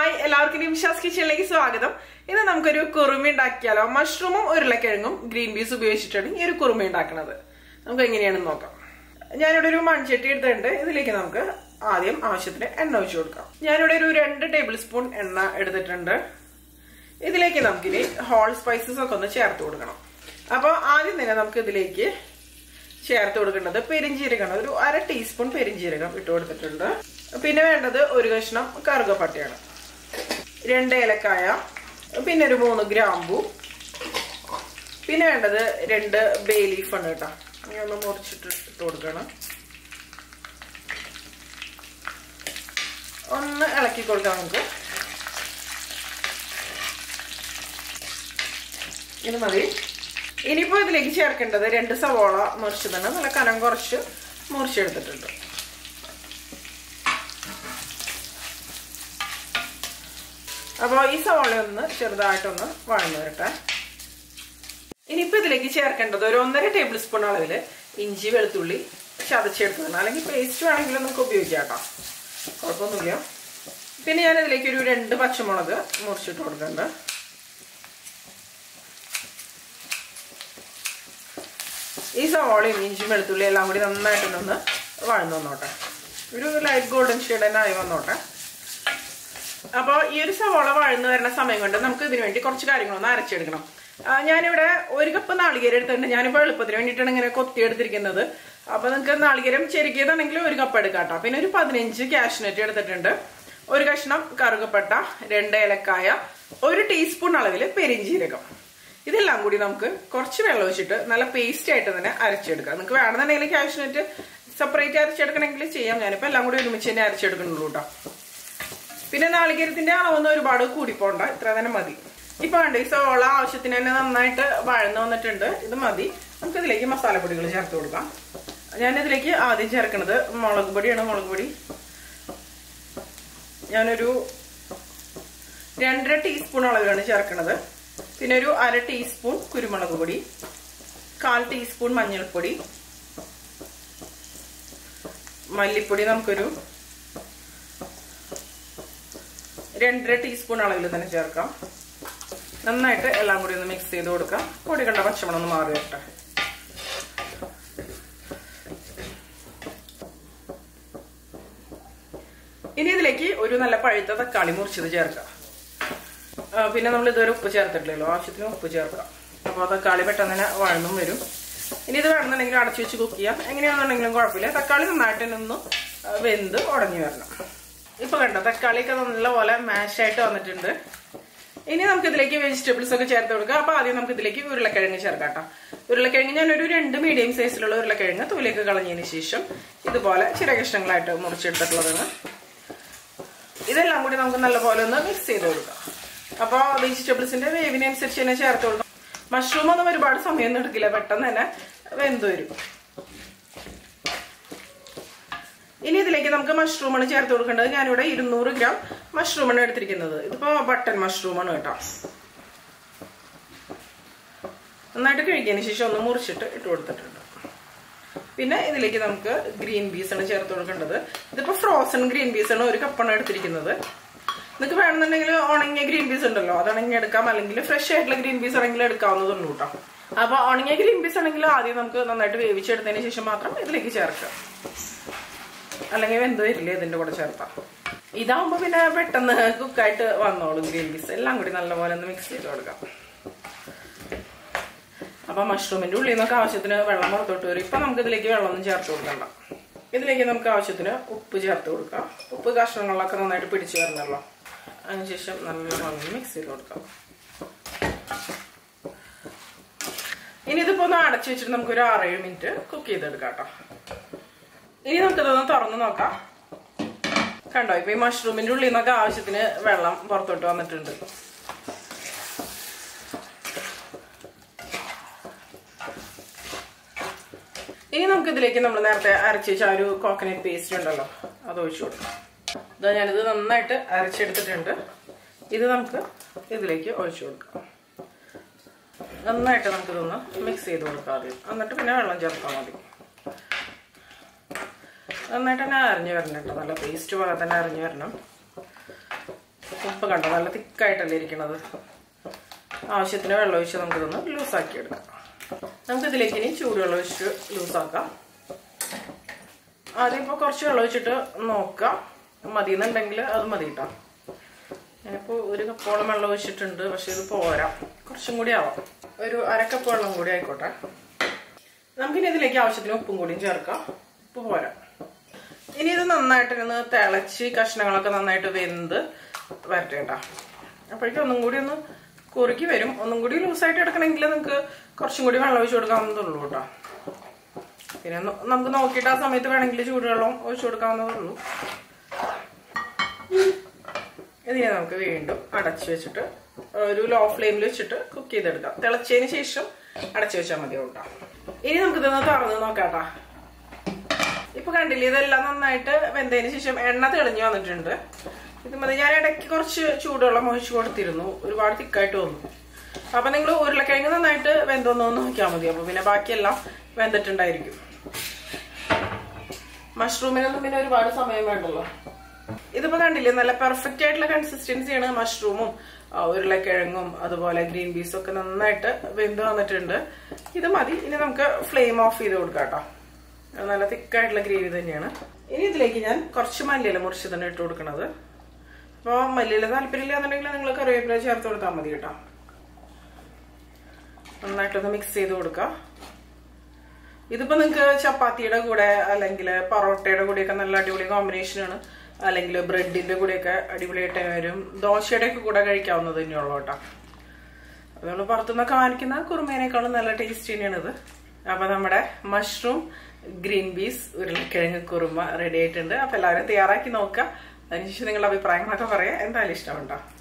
hi എല്ലാവർക്കും നിമിഷാസ് കിച്ചണിലേക്ക് സ്വാഗതം ഇന്ന് നമുക്കൊരു കുറുമി ഉണ്ടാക്കിയാലോ മഷ്റൂമും ഉരുളക്കിഴങ്ങും ഗ്രീൻ പീസ് ഉപയോഗിച്ചിട്ടാണ് ഈ ഒരു കുറുമി ഉണ്ടാക്കുന്നത് നമുക്ക് എങ്ങനെയാണെന്ന് നോക്കാം ഞാനിവിടെ ഒരു മൺചട്ടി എടുത്തിട്ടുണ്ട് ഇതിലേക്ക് നമുക്ക് ആദ്യം ആവശ്യത്തിന് എണ്ണ ഒഴിച്ചു കൊടുക്കാം ഞാനിവിടെ ഒരു രണ്ട് ടേബിൾ സ്പൂൺ എണ്ണ എടുത്തിട്ടുണ്ട് ഇതിലേക്ക് നമുക്കിനി ഹോൾ സ്പൈസസ് ഒക്കെ ഒന്ന് ചേർത്ത് കൊടുക്കണം അപ്പോൾ ആദ്യം തന്നെ നമുക്ക് ഇതിലേക്ക് ചേർത്ത് കൊടുക്കേണ്ടത് പെരിഞ്ചീരകമാണ് ഒരു അര ടീസ്പൂൺ പെരിഞ്ചീരകം ഇട്ട് കൊടുത്തിട്ടുണ്ട് പിന്നെ വേണ്ടത് ഒരു കഷ്ണം കറുകപ്പട്ടയാണ് രണ്ട് ഏലക്കായ പിന്നെ ഒരു മൂന്ന് ഗ്രാമ്പു പിന്നെ വേണ്ടത് രണ്ട് ബേ ലീഫാണ് കേട്ടോ അങ്ങനെ ഒന്ന് മുറിച്ചിട്ട് ഇട്ട് കൊടുക്കണം ഒന്ന് ഇളക്കി കൊടുക്കാം നമുക്ക് ഇത് മതി ഇനിയിപ്പോ ഇതിലേക്ക് ചേർക്കേണ്ടത് രണ്ട് സവോള മുറിച്ചതാണ് നല്ല കനം കുറച്ച് മുറിച്ചെടുത്തിട്ടുണ്ട് അപ്പോൾ ഈ സവോള ഒന്ന് ചെറുതായിട്ടൊന്ന് വഴന്നു വരട്ടെ ഇനിയിപ്പോൾ ഇതിലേക്ക് ചേർക്കേണ്ടത് ഒരു ഒന്നര ടേബിൾ സ്പൂൺ അളവിൽ ഇഞ്ചി വെളുത്തുള്ളി ചതച്ചെടുത്തതാണ് അല്ലെങ്കിൽ പേസ്റ്റ് വേണമെങ്കിലും നമുക്ക് ഉപയോഗിക്കാം കേട്ടോ കുഴപ്പമൊന്നുമില്ല പിന്നെ ഞാൻ ഇതിലേക്ക് ഒരു രണ്ട് പച്ചമുളക് മുറിച്ചിട്ട് കൊടുക്കുന്നുണ്ട് ഈ സവാളയും ഇഞ്ചി വെളുത്തുള്ളി എല്ലാം കൂടി നന്നായിട്ടൊന്ന് വഴന്നു വന്നോട്ടെ ഒരു ലൈറ്റ് ഗോൾഡൻ ഷെയ്ഡ് തന്നെ ആയി വന്നോട്ടെ അപ്പോൾ ഈ ഒരു സവാള വഴന്നു വരുന്ന സമയം കൊണ്ട് നമുക്ക് ഇതിനു വേണ്ടി കുറച്ച് കാര്യങ്ങളൊന്ന് അരച്ചെടുക്കണം ഞാനിവിടെ ഒരു കപ്പ് നാളികേരം എടുത്തിട്ടുണ്ട് ഞാനിപ്പോൾ എളുപ്പത്തിന് വേണ്ടിയിട്ടാണ് ഇങ്ങനെ കൊത്തിയെടുത്തിരിക്കുന്നത് അപ്പോൾ നിങ്ങൾക്ക് നാളികേരം ചെരുക്കിയതാണെങ്കിൽ ഒരു കപ്പ് എടുക്കാം കേട്ടോ പിന്നെ ഒരു പതിനഞ്ച് കാഷ്നറ്റ് എടുത്തിട്ടുണ്ട് ഒരു കഷ്ണം കറുകപ്പട്ട രണ്ട് ഏലക്കായ ഒരു ടീസ്പൂൺ അളവിൽ പെരിഞ്ചീരകം ഇതെല്ലാം കൂടി നമുക്ക് കുറച്ച് വെള്ളം ഒഴിച്ചിട്ട് നല്ല പേസ്റ്റ് ആയിട്ട് തന്നെ അരച്ചെടുക്കാം നിങ്ങൾക്ക് വേണമെന്നുണ്ടെങ്കിൽ കാഷ്നറ്റ് സെപ്പറേറ്റ് അരച്ചെടുക്കണമെങ്കിൽ ചെയ്യാം ഞാനിപ്പോൾ എല്ലാം കൂടി ഒരുമിച്ച് തന്നെ അരച്ചെടുക്കുന്നുള്ളൂ കേട്ടോ പിന്നെ നാളികേരത്തിന്റെ അളവൊന്നും ഒരുപാട് കൂടിപ്പോണ്ട ഇത്ര തന്നെ മതി ഇപ്പൊ കണ്ട് ഈ സോള ആവശ്യത്തിന് തന്നെ നന്നായിട്ട് വഴന്നു വന്നിട്ടുണ്ട് ഇത് മതി നമുക്ക് ഇതിലേക്ക് മസാലപ്പൊടികൾ ചേർത്ത് കൊടുക്കാം ഞാനിതിലേക്ക് ആദ്യം ചേർക്കുന്നത് മുളക് പൊടിയാണ് മുളക് പൊടി ഞാനൊരു രണ്ടര ടീസ്പൂൺ അളവിലാണ് ചേർക്കുന്നത് പിന്നെ ഒരു അര ടീസ്പൂൺ കുരുമുളക് പൊടി കാൽ ടീസ്പൂൺ മഞ്ഞൾപ്പൊടി മല്ലിപ്പൊടി നമുക്കൊരു രണ്ടര ടീസ്പൂൺ അളവിൽ തന്നെ ചേർക്കാം നന്നായിട്ട് എല്ലാം കൂടി ഒന്ന് മിക്സ് ചെയ്ത് കൊടുക്കാം പൊടികളുടെ പച്ചമണം ഒന്ന് മാറി വരട്ടെ ഇനി ഇതിലേക്ക് ഒരു നല്ല പഴുത്ത തക്കാളി മുറിച്ചത് ചേർക്കാം പിന്നെ നമ്മൾ ഇതുവരെ ഉപ്പ് ചേർത്തിട്ടില്ലല്ലോ ആവശ്യത്തിന് ഉപ്പ് ചേർക്കാം അപ്പോൾ തക്കാളി പെട്ടെന്ന് തന്നെ വഴന്നും വരും ഇനി ഇത് വേണമെന്നുണ്ടെങ്കിൽ അടച്ചു വെച്ച് കുക്ക് ചെയ്യാം എങ്ങനെയാണെന്നുണ്ടെങ്കിലും കുഴപ്പമില്ല തക്കാളി നന്നായിട്ട് തന്നെ ഒന്ന് വെന്ത് ഉടഞ്ഞു വരണം ഇപ്പൊ കണ്ടോ തക്കാളിയൊക്കെ നല്ലപോലെ മാഷായിട്ട് വന്നിട്ടുണ്ട് ഇനി നമുക്ക് ഇതിലേക്ക് വെജിറ്റബിൾസ് ഒക്കെ ചേർത്ത് കൊടുക്കാം അപ്പൊ ആദ്യം നമുക്ക് ഇതിലേക്ക് ഉരുളക്കിഴങ്ങ് ചേർക്കാം കേട്ടോ ഉരുളക്കിഴങ്ങ് ഞാനൊരു രണ്ട് മീഡിയം സൈസിലുള്ള ഉരുളക്കിഴങ്ങ് തൂലേക്ക് കളഞ്ഞതിന് ശേഷം ഇതുപോലെ ചെറിയ കഷ്ണങ്ങളായിട്ട് മുറിച്ചെടുത്തിട്ടുള്ളതാണ് ഇതെല്ലാം കൂടി നമുക്ക് നല്ലപോലെ ഒന്ന് മിക്സ് ചെയ്ത് കൊടുക്കാം അപ്പോൾ വെജിറ്റബിൾസിന്റെ വേവിനനുസരിച്ച് തന്നെ ചേർത്ത് കൊടുക്കാം മഷ്റൂം ഒന്നും ഒരുപാട് സമയമൊന്നും എടുക്കില്ല പെട്ടെന്ന് തന്നെ വെന്ത് വരും ഇനി ഇതിലേക്ക് നമുക്ക് മഷ്റൂമാണ് ചേർത്ത് കൊടുക്കേണ്ടത് ഞാനിവിടെ ഇരുന്നൂറ് ഗ്രാം മഷ്റൂമാണ് എടുത്തിരിക്കുന്നത് ഇതിപ്പോ ബട്ടൺ മഷ്റൂമാണ് കേട്ടോ നന്നായിട്ട് കഴിക്കിയതിന് ശേഷം ഒന്ന് മുറിച്ചിട്ട് ഇട്ട് കൊടുത്തിട്ടുണ്ട് പിന്നെ ഇതിലേക്ക് നമുക്ക് ഗ്രീൻ പീസ് ആണ് ചേർത്ത് കൊടുക്കേണ്ടത് ഇതിപ്പോ ഫ്രോസൺ ഗ്രീൻ പീസ് ആണ് ഒരു കപ്പാണ് എടുത്തിരിക്കുന്നത് നിങ്ങൾക്ക് വേണമെന്നുണ്ടെങ്കിൽ ഉണങ്ങിയ ഗ്രീൻ പീസ് ഉണ്ടല്ലോ അതാണെങ്കിൽ എടുക്കാം അല്ലെങ്കിൽ ഫ്രഷ് ആയിട്ടുള്ള ഗ്രീൻ പീസ് ആണെങ്കിൽ എടുക്കാവുന്നതുള്ളൂ കേട്ടോ അപ്പൊ ഉണങ്ങിയ ഗ്രീൻ പീസ് ആണെങ്കിൽ ആദ്യം നമുക്ക് നന്നായിട്ട് വേവിച്ചെടുത്തതിന് ശേഷം മാത്രം ഇതിലേക്ക് ചേർക്കാം അല്ലെങ്കിൽ വെന്ത് വരില്ലേ ഇതിന്റെ കൂടെ ചേർത്താം ഇതാവുമ്പോ പിന്നെ പെട്ടെന്ന് കുക്കായിട്ട് വന്നോളും ഗ്രീൻ പീസ് എല്ലാം കൂടി നല്ലപോലെ ഒന്ന് മിക്സ് ചെയ്ത് കൊടുക്കാം അപ്പൊ മഷ്റൂമിന്റെ ഉള്ളിൽ നിന്നൊക്കെ ആവശ്യത്തിന് വെള്ളം പുറത്തോട്ട് വരും ഇപ്പൊ നമുക്ക് ഇതിലേക്ക് വെള്ളമൊന്നും ചേർത്ത് കൊടുക്കണ്ട ഇതിലേക്ക് നമുക്ക് ആവശ്യത്തിന് ഉപ്പ് ചേർത്ത് കൊടുക്കാം ഉപ്പ് കഷ്ണങ്ങളിലൊക്കെ നന്നായിട്ട് പിടിച്ചു വരണല്ലോ അതിനുശേഷം നല്ലോണം മിക്സ് ചെയ്ത് കൊടുക്കാം ഇനി ഇതിപ്പോ ഒന്ന് അടച്ചു വെച്ചിട്ട് നമുക്ക് ഒരു ആറേഴ് മിനിറ്റ് കുക്ക് ചെയ്തെടുക്കാം കേട്ടോ ഇനി നമുക്കിതൊന്ന് തുറന്ന് നോക്കാം കണ്ടോ ഇപ്പൊ ഈ മഷ്റൂമിന്റെ ഉള്ളിൽ നിന്നൊക്കെ ആവശ്യത്തിന് വെള്ളം പുറത്തോട്ട് വന്നിട്ടുണ്ട് ഇനി നമുക്ക് ഇതിലേക്ക് നമ്മൾ നേരത്തെ അരച്ച് വെച്ച ആ ഒരു കോക്കനട്ട് പേസ്റ്റ് ഉണ്ടല്ലോ അത് ഒഴിച്ചു കൊടുക്കാം ഇതാ ഞാനിത് നന്നായിട്ട് അരച്ചെടുത്തിട്ടുണ്ട് ഇത് നമുക്ക് ഇതിലേക്ക് ഒഴിച്ചു കൊടുക്കാം നന്നായിട്ട് നമുക്കിതൊന്ന് മിക്സ് ചെയ്ത് കൊടുക്കാം ആദ്യം എന്നിട്ട് പിന്നെ വെള്ളം ചേർത്താൽ മതി നന്നായിട്ട് തന്നെ അരിഞ്ഞു വരണം കേട്ടോ നല്ല പേസ്റ്റ് പോലെ തന്നെ അരിഞ്ഞു വരണം ഉപ്പ് കണ്ടോ നല്ല തിക്കായിട്ടല്ലേ ഇരിക്കണത് ആവശ്യത്തിന് വെള്ളം ഒഴിച്ച് നമുക്കിതൊന്ന് ലൂസാക്കി എടുക്കാം നമുക്കിതിലേക്ക് ഇനി ചൂടുവെള്ളം ഒഴിച്ച് ലൂസാക്കാം ആദ്യം ഇപ്പോൾ കുറച്ച് വെള്ളം ഒഴിച്ചിട്ട് നോക്കാം മതി എന്നുണ്ടെങ്കിൽ അത് മതി കേട്ടോ ഞാനിപ്പോൾ ഒരു കപ്പോളം വെള്ളം ഒഴിച്ചിട്ടുണ്ട് പക്ഷെ ഇത് പോരാ കുറച്ചും കൂടി ആവാം ഒരു അരക്കപ്പ് വെള്ളം കൂടി ആയിക്കോട്ടെ നമുക്കിനി ഇതിലേക്ക് ആവശ്യത്തിന് ഉപ്പും കൂടിയും ചേർക്കാം ഉപ്പ് പോരാ ഇനി ഇത് നന്നായിട്ട് ഒന്ന് തിളച്ച് കഷ്ണങ്ങളൊക്കെ നന്നായിട്ട് വെന്ത് വരട്ടെ കേട്ടോ അപ്പോഴേക്കും ഒന്നും കൂടി ഒന്ന് കുറുക്കി വരും ഒന്നും കൂടി ലൂസായിട്ട് എടുക്കണമെങ്കിൽ നിങ്ങൾക്ക് കുറച്ചും കൂടി വെള്ളം ഒഴിച്ചു കൊടുക്കാവുന്നതുള്ളൂ കേട്ടോ പിന്നെ ന- നമുക്ക് നോക്കിയിട്ട് ആ സമയത്ത് വേണമെങ്കിൽ ചൂടുവെള്ളം ഒഴിച്ചു കൊടുക്കാവുന്നതേ ഉള്ളൂ ഇതിനെ നമുക്ക് വീണ്ടും അടച്ചു വെച്ചിട്ട് ഒരു ലോ ഫ്ലെയിമിൽ വെച്ചിട്ട് കുക്ക് ചെയ്തെടുക്കാം തിളച്ചതിന് ശേഷം അടച്ചു വെച്ചാൽ മതി കേട്ടോ ഇനി നമുക്ക് ഇതൊന്ന് തുറന്ന് നോക്കാട്ടാ ഇപ്പൊ കണ്ടില്ലേ ഇതെല്ലാം നന്നായിട്ട് വെന്തതിന് ശേഷം എണ്ണ തെളിഞ്ഞു വന്നിട്ടുണ്ട് ഇത് മതി ഞാൻ ഇടയ്ക്ക് കുറച്ച് ചൂടുവെള്ളം ഒഴിച്ചു കൊടുത്തിരുന്നു ഒരുപാട് തിക്കായിട്ട് തോന്നുന്നു അപ്പൊ നിങ്ങൾ ഉരുളക്കിഴങ്ങ് നന്നായിട്ട് വെന്തോന്നോ നോക്കിയാൽ മതി അപ്പൊ പിന്നെ ബാക്കിയെല്ലാം വെന്തിട്ടുണ്ടായിരിക്കും മഷ്റൂമിനൊന്നും പിന്നെ ഒരുപാട് സമയം വേണ്ടല്ലോ ഇതിപ്പോ കണ്ടില്ലേ നല്ല പെർഫെക്റ്റ് ആയിട്ടുള്ള കൺസിസ്റ്റൻസിയാണ് മഷ്റൂമും ആ, ഉരുളക്കിഴങ്ങും അതുപോലെ ഗ്രീൻ പീസും ഒക്കെ നന്നായിട്ട് വെന്ത് വന്നിട്ടുണ്ട് ഇത് മതി ഇനി നമുക്ക് ഫ്ലെയിം ഓഫ് ചെയ്ത് കൊടുക്കാം കേട്ടോ അത് നല്ല തിക്കായിട്ടുള്ള ഗ്രേവി തന്നെയാണ് ഇനി ഇതിലേക്ക് ഞാൻ കുറച്ച് മല്ലിയില മുറിച്ച് തന്നെ ഇട്ട് കൊടുക്കണത് അപ്പോൾ മല്ലിയില താല്പര്യമില്ല എന്നുണ്ടെങ്കിൽ നിങ്ങൾ കറിവേപ്പില ചേർത്ത് കൊടുത്താൽ മതി കേട്ടോ നന്നായിട്ടൊന്ന് മിക്സ് ചെയ്ത് കൊടുക്കാം ഇതിപ്പോ നിങ്ങൾക്ക് ചപ്പാത്തിയുടെ കൂടെ അല്ലെങ്കിൽ പൊറോട്ടയുടെ കൂടെയൊക്കെ നല്ല അടിപൊളി കോമ്പിനേഷനാണ് അല്ലെങ്കിൽ ബ്രെഡിന്റെ കൂടെയൊക്കെ അടിപൊളിയായിട്ട് വരും ദോശയുടെ ഒക്കെ കൂടെ കഴിക്കാവുന്നത് തന്നെയുള്ളൂ കേട്ടോ നമ്മൾ പുറത്തുനിന്നൊക്കെ വാങ്ങിക്കുന്ന കുറുമേനേക്കാളും നല്ല ടേസ്റ്റ് തന്നെയാണ് ഇത് അപ്പൊ നമ്മുടെ മഷ്റൂം ഗ്രീൻ പീസ് ഉരുളക്കിഴങ്ങ് കുറുമ റെഡി ആയിട്ടുണ്ട് അപ്പൊ എല്ലാവരും തയ്യാറാക്കി നോക്കുക അതിനുശേഷം നിങ്ങളുടെ അഭിപ്രായങ്ങളൊക്കെ പറയാം എന്തായാലും ഇഷ്ടമുണ്ടോ